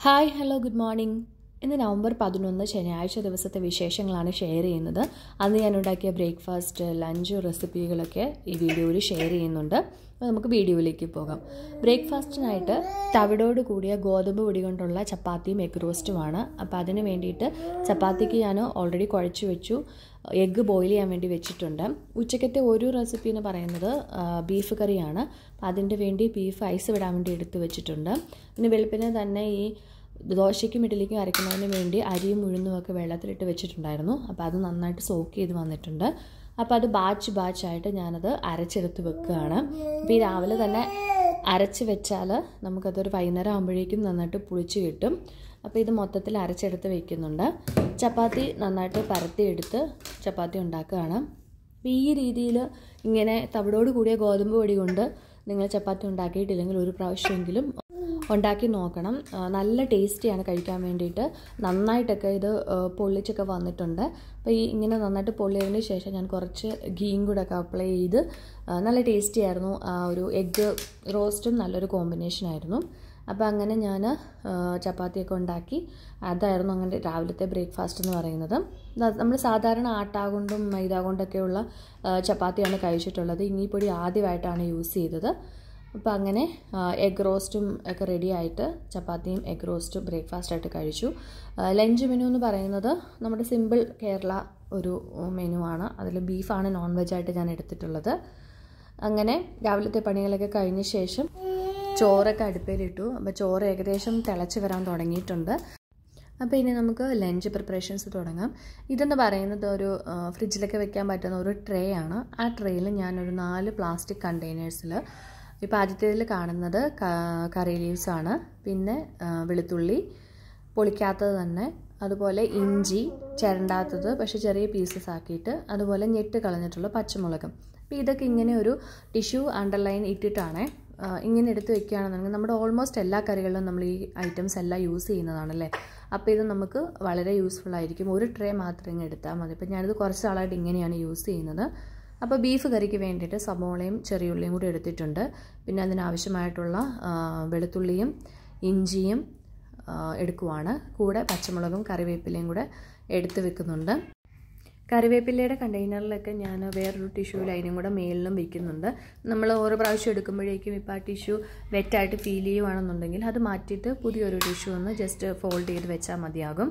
hi hello good morning ഇന്ന് November പതിനൊന്ന് ശനിയാഴ്ച ദിവസത്തെ വിശേഷങ്ങളാണ് ഷെയർ ചെയ്യുന്നത് അന്ന് ഞാൻ ഉണ്ടാക്കിയ ബ്രേക്ക്ഫാസ്റ്റ് ലഞ്ച് റെസിപ്പികളൊക്കെ ഈ വീഡിയോയിൽ ഷെയർ ചെയ്യുന്നുണ്ട് അപ്പോൾ നമുക്ക് വീഡിയോയിലേക്ക് പോകാം ബ്രേക്ക്ഫാസ്റ്റിനായിട്ട് തവിടോട് കൂടിയ ഗോതമ്പ് പൊടി കൊണ്ടുള്ള ചപ്പാത്തിയും എഗ് റോസ്റ്റുമാണ് അപ്പോൾ അതിന് വേണ്ടിയിട്ട് ചപ്പാത്തിക്ക് ഞാൻ ഓൾറെഡി കുഴച്ച് വെച്ചു എഗ്ഗ് ബോയിൽ ചെയ്യാൻ വേണ്ടി വെച്ചിട്ടുണ്ട് ഉച്ചക്കത്തെ ഒരു റെസിപ്പി എന്ന് പറയുന്നത് ബീഫ് കറിയാണ് അപ്പോൾ അതിൻ്റെ വേണ്ടി ബീഫ് ഐസ് വിടാൻ വേണ്ടി എടുത്ത് വെച്ചിട്ടുണ്ട് പിന്നെ വെളുപ്പിനെ തന്നെ ഈ ദോശയ്ക്കും ഇഡലിക്കും അരയ്ക്കുന്നതിന് വേണ്ടി അരിയും ഉഴുന്നും ഒക്കെ വെള്ളത്തിലിട്ട് വെച്ചിട്ടുണ്ടായിരുന്നു അപ്പോൾ അത് നന്നായിട്ട് സോക്ക് ചെയ്ത് വന്നിട്ടുണ്ട് അപ്പോൾ അത് ബാച്ച് ബാച്ചായിട്ട് ഞാനത് അരച്ചെടുത്ത് വെക്കുകയാണ് അപ്പോൾ ഈ രാവിലെ തന്നെ അരച്ച് വെച്ചാൽ നമുക്കതൊരു വൈകുന്നേരം ആകുമ്പോഴേക്കും നന്നായിട്ട് പുളിച്ച് കിട്ടും അപ്പോൾ ഇത് മൊത്തത്തിൽ അരച്ചെടുത്ത് വെക്കുന്നുണ്ട് ചപ്പാത്തി നന്നായിട്ട് പരത്തിയെടുത്ത് ചപ്പാത്തി ഉണ്ടാക്കുകയാണ് അപ്പോൾ ഈ രീതിയിൽ ഇങ്ങനെ തവിടോട് കൂടിയ ഗോതമ്പ് പൊടി കൊണ്ട് നിങ്ങൾ ചപ്പാത്തി ഉണ്ടാക്കിയിട്ടില്ലെങ്കിൽ ഒരു പ്രാവശ്യമെങ്കിലും ഉണ്ടാക്കി നോക്കണം നല്ല ടേസ്റ്റിയാണ് കഴിക്കാൻ വേണ്ടിയിട്ട് നന്നായിട്ടൊക്കെ ഇത് പൊള്ളിച്ചൊക്കെ വന്നിട്ടുണ്ട് അപ്പോൾ ഈ ഇങ്ങനെ നന്നായിട്ട് പൊള്ളിയതിന് ശേഷം ഞാൻ കുറച്ച് ഗീയും കൂടെ ഒക്കെ അപ്ലൈ ചെയ്ത് നല്ല ടേസ്റ്റി ആയിരുന്നു ആ ഒരു എഗ്ഗ് റോസ്റ്റും നല്ലൊരു കോമ്പിനേഷൻ ആയിരുന്നു അപ്പോൾ അങ്ങനെ ഞാൻ ചപ്പാത്തിയൊക്കെ ഉണ്ടാക്കി അതായിരുന്നു അങ്ങനെ രാവിലത്തെ ബ്രേക്ക്ഫാസ്റ്റ് എന്ന് പറയുന്നത് നമ്മൾ സാധാരണ ആട്ട കൊണ്ടും മൈദ കൊണ്ടൊക്കെയുള്ള ചപ്പാത്തിയാണ് കഴിച്ചിട്ടുള്ളത് ഇങ്ങിപ്പൊടി ആദ്യമായിട്ടാണ് യൂസ് ചെയ്തത് അപ്പോൾ അങ്ങനെ എഗ് റോസ്റ്റും ഒക്കെ റെഡി ആയിട്ട് ചപ്പാത്തിയും എഗ് റോസ്റ്റും ബ്രേക്ക്ഫാസ്റ്റ് ആയിട്ട് കഴിച്ചു ലഞ്ച് മെനു എന്ന് പറയുന്നത് നമ്മുടെ സിമ്പിൾ കേരള ഒരു മെനു ആണ് അതിൽ ബീഫാണ് നോൺ വെജ് ആയിട്ട് ഞാൻ എടുത്തിട്ടുള്ളത് അങ്ങനെ രാവിലത്തെ പണികളൊക്കെ കഴിഞ്ഞ ശേഷം ചോറൊക്കെ അടുപ്പയിലിട്ടു അപ്പോൾ ചോറ് ഏകദേശം തിളച്ച് വരാൻ തുടങ്ങിയിട്ടുണ്ട് അപ്പോൾ ഇനി നമുക്ക് ലഞ്ച് പ്രിപ്പറേഷൻസ് തുടങ്ങാം ഇതെന്ന് പറയുന്നത് ഒരു ഫ്രിഡ്ജിലൊക്കെ വെക്കാൻ പറ്റുന്ന ഒരു ട്രേ ആണ് ആ ട്രേയിൽ ഞാനൊരു നാല് പ്ലാസ്റ്റിക് കണ്ടെയ്നേഴ്സിൽ ഇപ്പോൾ ആദ്യത്തേതിൽ കാണുന്നത് കറി ലീവ്സ് ആണ് പിന്നെ വെളുത്തുള്ളി പൊളിക്കാത്തത് തന്നെ അതുപോലെ ഇഞ്ചി ചിരണ്ടാത്തത് പക്ഷെ ചെറിയ പീസസ് ആക്കിയിട്ട് അതുപോലെ ഞെട്ട് കളഞ്ഞിട്ടുള്ള പച്ചമുളകും അപ്പോൾ ഇതൊക്കെ ഇങ്ങനെ ഒരു ടിഷ്യൂ അണ്ടർലൈൻ ഇട്ടിട്ടാണ് ഇങ്ങനെ എടുത്ത് വെക്കുകയാണെന്നുണ്ടെങ്കിൽ നമ്മുടെ ഓൾമോസ്റ്റ് എല്ലാ കറികളിലും നമ്മൾ ഈ ഐറ്റംസ് എല്ലാം യൂസ് ചെയ്യുന്നതാണല്ലേ അപ്പോൾ ഇത് നമുക്ക് വളരെ യൂസ്ഫുൾ ആയിരിക്കും ഒരു ട്രേ മാത്രം ഇങ്ങനെ എടുത്താൽ മതി ഇപ്പോൾ ഞാനിത് കുറച്ച് നാളായിട്ട് ഇങ്ങനെയാണ് യൂസ് ചെയ്യുന്നത് അപ്പോൾ ബീഫ് കറിക്ക് വേണ്ടിയിട്ട് സബോളയും ചെറിയുള്ളിയും കൂടി എടുത്തിട്ടുണ്ട് പിന്നെ അതിനാവശ്യമായിട്ടുള്ള വെളുത്തുള്ളിയും ഇഞ്ചിയും എടുക്കുവാണ് കൂടെ പച്ചമുളകും കറിവേപ്പിലയും കൂടെ എടുത്ത് വെക്കുന്നുണ്ട് കറിവേപ്പിലയുടെ കണ്ടെയ്നറിലൊക്കെ ഞാൻ വേറൊരു ടിഷ്യൂ ലൈനും കൂടെ മേളിലും വെക്കുന്നുണ്ട് നമ്മൾ ഓരോ പ്രാവശ്യം എടുക്കുമ്പോഴേക്കും ഇപ്പോൾ ആ ടിഷ്യൂ വെറ്റായിട്ട് ഫീൽ ചെയ്യുവാണെന്നുണ്ടെങ്കിൽ അത് മാറ്റിയിട്ട് പുതിയൊരു ടിഷ്യൂ ഒന്ന് ജസ്റ്റ് ഫോൾഡ് ചെയ്ത് വെച്ചാൽ മതിയാകും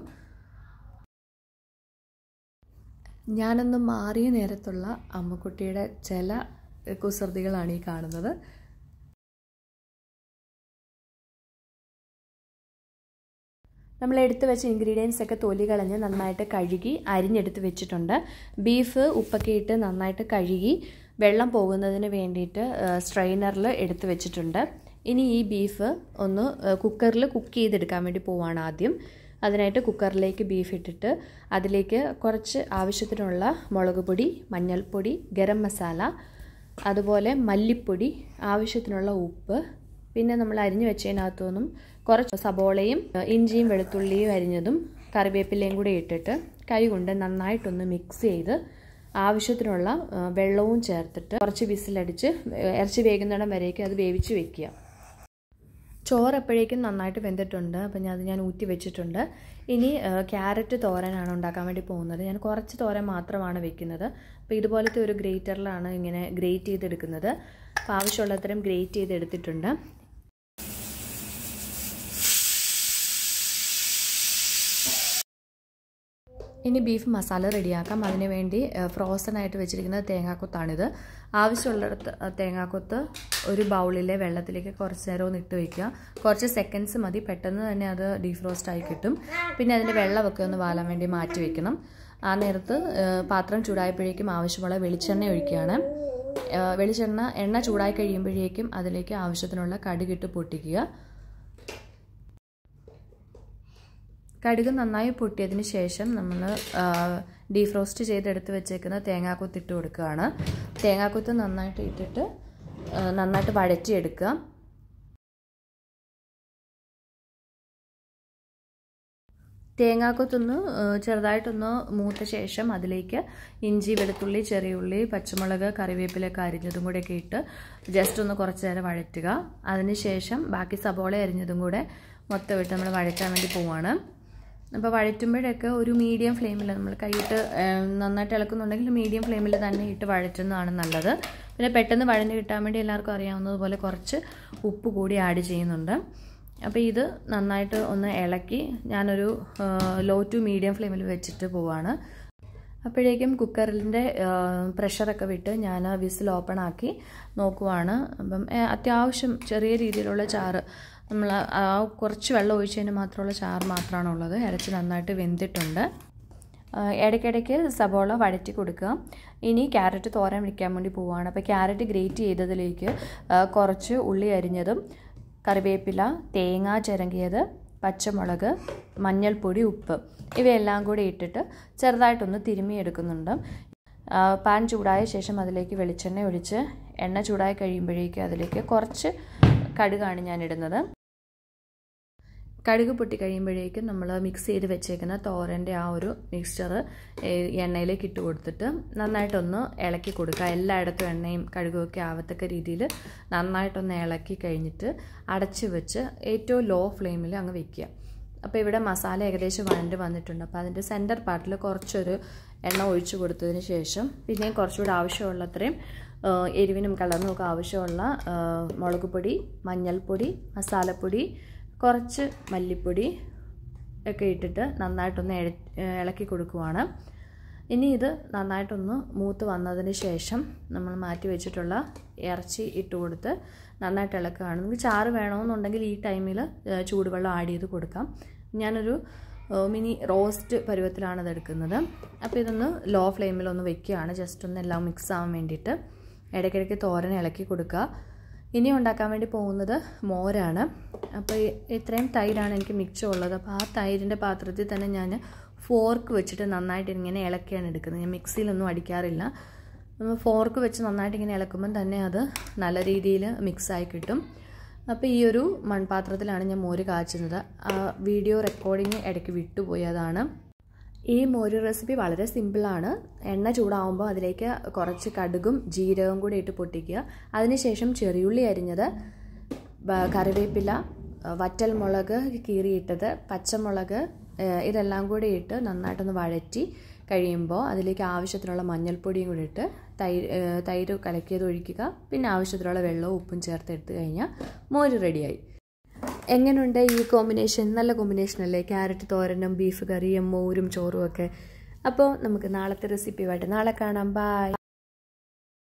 ഞാനൊന്ന് മാറിയ നേരത്തുള്ള അമ്മക്കുട്ടിയുടെ ചില കുസൃതികളാണ് ഈ കാണുന്നത് നമ്മൾ എടുത്തു വെച്ച ഇൻഗ്രീഡിയൻസ് ഒക്കെ തൊലി കളഞ്ഞ് നന്നായിട്ട് കഴുകി അരിഞ്ഞെടുത്ത് വെച്ചിട്ടുണ്ട് ബീഫ് ഉപ്പൊക്കെ ഇട്ട് നന്നായിട്ട് കഴുകി വെള്ളം പോകുന്നതിന് വേണ്ടിയിട്ട് സ്ട്രെയിനറിൽ എടുത്ത് വെച്ചിട്ടുണ്ട് ഇനി ഈ ബീഫ് ഒന്ന് കുക്കറിൽ കുക്ക് ചെയ്തെടുക്കാൻ വേണ്ടി പോവാണ് ആദ്യം അതിനായിട്ട് കുക്കറിലേക്ക് ബീഫ് ഇട്ടിട്ട് അതിലേക്ക് കുറച്ച് ആവശ്യത്തിനുള്ള മുളക് പൊടി മഞ്ഞൾപ്പൊടി ഗരം മസാല അതുപോലെ മല്ലിപ്പൊടി ആവശ്യത്തിനുള്ള ഉപ്പ് പിന്നെ നമ്മൾ അരിഞ്ഞു വെച്ചതിനകത്തു നിന്നും കുറച്ച് സബോളയും ഇഞ്ചിയും വെളുത്തുള്ളിയും അരിഞ്ഞതും കറിവേപ്പിലയും കൂടി ഇട്ടിട്ട് കൈ കൊണ്ട് നന്നായിട്ടൊന്ന് മിക്സ് ചെയ്ത് ആവശ്യത്തിനുള്ള വെള്ളവും ചേർത്തിട്ട് കുറച്ച് വിസിലടിച്ച് ഇറച്ചി വേകുന്നിടം വരേക്കും അത് വേവിച്ച് വെക്കുക ചോറ് എപ്പോഴേക്കും നന്നായിട്ട് വെന്തിട്ടുണ്ട് അപ്പം ഞാൻ അത് ഞാൻ ഊറ്റി വെച്ചിട്ടുണ്ട് ഇനി ക്യാരറ്റ് തോരനാണ് ഉണ്ടാക്കാൻ വേണ്ടി പോകുന്നത് ഞാൻ കുറച്ച് തോരൻ മാത്രമാണ് വെക്കുന്നത് അപ്പോൾ ഇതുപോലത്തെ ഒരു ഗ്രേറ്ററിലാണ് ഇങ്ങനെ ഗ്രേറ്റ് ചെയ്തെടുക്കുന്നത് അപ്പോൾ ആവശ്യമുള്ളത്രയും ഗ്രേറ്റ് ചെയ്തെടുത്തിട്ടുണ്ട് ഇനി ബീഫ് മസാല റെഡിയാക്കാം അതിന് വേണ്ടി ഫ്രോസൺ ആയിട്ട് വെച്ചിരിക്കുന്ന തേങ്ങാക്കൊത്താണിത് ആവശ്യമുള്ളിടത്ത് തേങ്ങാക്കൊത്ത് ഒരു ബൗളിലെ വെള്ളത്തിലേക്ക് കുറച്ച് നേരം ഒന്ന് ഇട്ട് വയ്ക്കുക കുറച്ച് സെക്കൻഡ്സ് മതി പെട്ടെന്ന് തന്നെ അത് ഡീഫ്രോസ്റ്റ് ആയി കിട്ടും പിന്നെ അതിൻ്റെ വെള്ളമൊക്കെ ഒന്ന് വാലാൻ വേണ്ടി മാറ്റി വെക്കണം ആ നേരത്ത് പാത്രം ചൂടായപ്പോഴേക്കും ആവശ്യമുള്ള വെളിച്ചെണ്ണ ഒഴിക്കുകയാണ് വെളിച്ചെണ്ണ എണ്ണ ചൂടായി കഴിയുമ്പോഴേക്കും അതിലേക്ക് ആവശ്യത്തിനുള്ള കടുകിട്ട് പൊട്ടിക്കുക കടുക് നന്നായി പൊട്ടിയതിന് ശേഷം നമ്മൾ ഡീഫ്രോസ്റ്റ് ചെയ്തെടുത്ത് വെച്ചേക്കുന്ന തേങ്ങാക്കൊത്ത് ഇട്ട് കൊടുക്കുകയാണ് തേങ്ങാക്കൊത്ത് നന്നായിട്ട് ഇട്ടിട്ട് നന്നായിട്ട് വഴറ്റിയെടുക്കുക തേങ്ങാക്കൊത്തൊന്ന് ചെറുതായിട്ടൊന്ന് മൂത്ത ശേഷം അതിലേക്ക് ഇഞ്ചി വെളുത്തുള്ളി ചെറിയുള്ളി പച്ചമുളക് കറിവേപ്പിലൊക്കെ അരിഞ്ഞതും കൂടെയൊക്കെ ഇട്ട് ജസ്റ്റ് ഒന്ന് കുറച്ച് നേരം വഴറ്റുക അതിനുശേഷം ബാക്കി സബോള അരിഞ്ഞതും കൂടെ മൊത്തമായിട്ട് നമ്മൾ വഴറ്റാൻ വേണ്ടി പോവാണ് അപ്പോൾ വഴറ്റുമ്പോഴൊക്കെ ഒരു മീഡിയം ഫ്ലെയിമിൽ നമ്മൾ കൈയിട്ട് നന്നായിട്ട് ഇളക്കുന്നുണ്ടെങ്കിൽ മീഡിയം ഫ്ലെയിമിൽ തന്നെ ഇട്ട് വഴറ്റുന്നതാണ് നല്ലത് പിന്നെ പെട്ടെന്ന് വഴഞ്ഞ് കിട്ടാൻ വേണ്ടി എല്ലാവർക്കും അറിയാവുന്നതുപോലെ കുറച്ച് ഉപ്പ് കൂടി ആഡ് ചെയ്യുന്നുണ്ട് അപ്പോൾ ഇത് നന്നായിട്ട് ഒന്ന് ഇളക്കി ഞാനൊരു ലോ ടു മീഡിയം ഫ്ലെയിമിൽ വെച്ചിട്ട് പോവാണ് അപ്പോഴേക്കും കുക്കറിൻ്റെ പ്രഷറൊക്കെ വിട്ട് ഞാൻ വിസിൽ ഓപ്പൺ ആക്കി നോക്കുവാണ് അപ്പം അത്യാവശ്യം ചെറിയ രീതിയിലുള്ള ചാറ് നമ്മൾ ആ കുറച്ച് വെള്ളം ഒഴിച്ചതിന് മാത്രമുള്ള ചാറ് മാത്രമാണ് ഉള്ളത് ഇറച്ചി നന്നായിട്ട് വെന്തിട്ടുണ്ട് ഇടയ്ക്കിടയ്ക്ക് സബോള വഴറ്റി കൊടുക്കുക ഇനി ക്യാരറ്റ് തോരൻ വയ്ക്കാൻ വേണ്ടി പോവുകയാണ് അപ്പോൾ ക്യാരറ്റ് ഗ്രേറ്റ് ചെയ്തതിലേക്ക് കുറച്ച് ഉള്ളി അരിഞ്ഞതും കറിവേപ്പില തേങ്ങ ചിരങ്ങിയത് പച്ചമുളക് മഞ്ഞൾപ്പൊടി ഉപ്പ് ഇവയെല്ലാം കൂടി ഇട്ടിട്ട് ചെറുതായിട്ടൊന്ന് തിരുമ്മിയെടുക്കുന്നുണ്ട് പാൻ ചൂടായ ശേഷം അതിലേക്ക് വെളിച്ചെണ്ണ ഒഴിച്ച് എണ്ണ ചൂടായി കഴിയുമ്പോഴേക്കും അതിലേക്ക് കുറച്ച് കടുകാണ് ഞാൻ ഇടുന്നത് കടുക് പൊട്ടി കഴിയുമ്പോഴേക്കും നമ്മൾ മിക്സ് ചെയ്ത് വെച്ചേക്കുന്ന തോരൻ്റെ ആ ഒരു മിക്സ്ചർ എണ്ണയിലേക്ക് ഇട്ട് കൊടുത്തിട്ട് നന്നായിട്ടൊന്ന് ഇളക്കി കൊടുക്കുക എല്ലായിടത്തും എണ്ണയും കടുകുമൊക്കെ ആവത്തക്ക രീതിയിൽ നന്നായിട്ടൊന്ന് ഇളക്കി കഴിഞ്ഞിട്ട് അടച്ച് വെച്ച് ഏറ്റവും ലോ ഫ്ലെയിമിൽ അങ്ങ് വെക്കുക അപ്പോൾ ഇവിടെ മസാല ഏകദേശം വഴണ്ട് വന്നിട്ടുണ്ട് അപ്പോൾ അതിൻ്റെ സെൻറ്റർ പാർട്ടിൽ കുറച്ചൊരു എണ്ണ ഒഴിച്ചു കൊടുത്തതിന് ശേഷം പിന്നെയും കുറച്ചുകൂടി ആവശ്യമുള്ളത്രയും എരിവിനും കളറിനും ഒക്കെ ആവശ്യമുള്ള മുളക് പൊടി മഞ്ഞൾപ്പൊടി മസാലപ്പൊടി കുറച്ച് മല്ലിപ്പൊടി ഒക്കെ ഇട്ടിട്ട് നന്നായിട്ടൊന്ന് ഇളക്കി കൊടുക്കുവാണ് ഇനി ഇത് നന്നായിട്ടൊന്ന് മൂത്ത് വന്നതിന് ശേഷം നമ്മൾ മാറ്റി വെച്ചിട്ടുള്ള ഇറച്ചി ഇട്ട് കൊടുത്ത് നന്നായിട്ട് ഇളക്കുകയാണ് നിങ്ങൾക്ക് ചാറ് വേണമെന്നുണ്ടെങ്കിൽ ഈ ടൈമിൽ ചൂടുവെള്ളം ആഡ് ചെയ്ത് കൊടുക്കാം ഞാനൊരു മിനി റോസ്റ്റ് പരുവത്തിലാണ് ഇത് എടുക്കുന്നത് അപ്പോൾ ഇതൊന്ന് ലോ ഫ്ലെയിമിലൊന്ന് വെക്കുകയാണ് ജസ്റ്റ് ഒന്ന് എല്ലാം മിക്സ് ആവാൻ വേണ്ടിയിട്ട് ഇടയ്ക്കിടയ്ക്ക് തോരൻ ഇളക്കി കൊടുക്കുക ഇനി ഉണ്ടാക്കാൻ വേണ്ടി പോകുന്നത് മോരാണ് അപ്പോൾ ഇത്രയും തൈരാണ് എനിക്ക് മിച്ചമുള്ളത് അപ്പോൾ ആ തൈരിൻ്റെ പാത്രത്തിൽ തന്നെ ഞാൻ ഫോർക്ക് വെച്ചിട്ട് നന്നായിട്ട് ഇങ്ങനെ ഇളക്കിയാണ് എടുക്കുന്നത് ഞാൻ മിക്സിയിലൊന്നും അടിക്കാറില്ല നമ്മൾ ഫോർക്ക് വെച്ച് നന്നായിട്ട് ഇങ്ങനെ ഇളക്കുമ്പം തന്നെ അത് നല്ല രീതിയിൽ മിക്സായി കിട്ടും അപ്പോൾ ഈ ഒരു മൺപാത്രത്തിലാണ് ഞാൻ മോര് കാച്ചുന്നത് വീഡിയോ റെക്കോർഡിങ് ഇടയ്ക്ക് വിട്ടുപോയി അതാണ് ഈ മോര് റെസിപ്പി വളരെ സിമ്പിളാണ് എണ്ണ ചൂടാവുമ്പോൾ അതിലേക്ക് കുറച്ച് കടുകും ജീരകവും കൂടി ഇട്ട് പൊട്ടിക്കുക അതിനുശേഷം ചെറിയുള്ളി അരിഞ്ഞത് കറിവേപ്പില വറ്റൽമുളക് കീറിയിട്ടത് പച്ചമുളക് ഇതെല്ലാം കൂടി ഇട്ട് നന്നായിട്ടൊന്ന് വഴറ്റി കഴിയുമ്പോൾ അതിലേക്ക് ആവശ്യത്തിനുള്ള മഞ്ഞൾപ്പൊടിയും കൂടി ഇട്ട് തൈര് തൈര് കലക്കിയത് ഒഴിക്കുക പിന്നെ ആവശ്യത്തിനുള്ള വെള്ളവും ഉപ്പും ചേർത്ത് എടുത്തു കഴിഞ്ഞാൽ മോര് റെഡിയായി എങ്ങനെയുണ്ട് ഈ കോമ്പിനേഷൻ നല്ല കോമ്പിനേഷൻ അല്ലേ ക്യാരറ്റ് തോരനും ബീഫ് കറിയും മോരും ചോറും ഒക്കെ അപ്പോൾ നമുക്ക് നാളത്തെ റെസിപ്പിയുമായിട്ട് നാളെ കാണാം ബായ്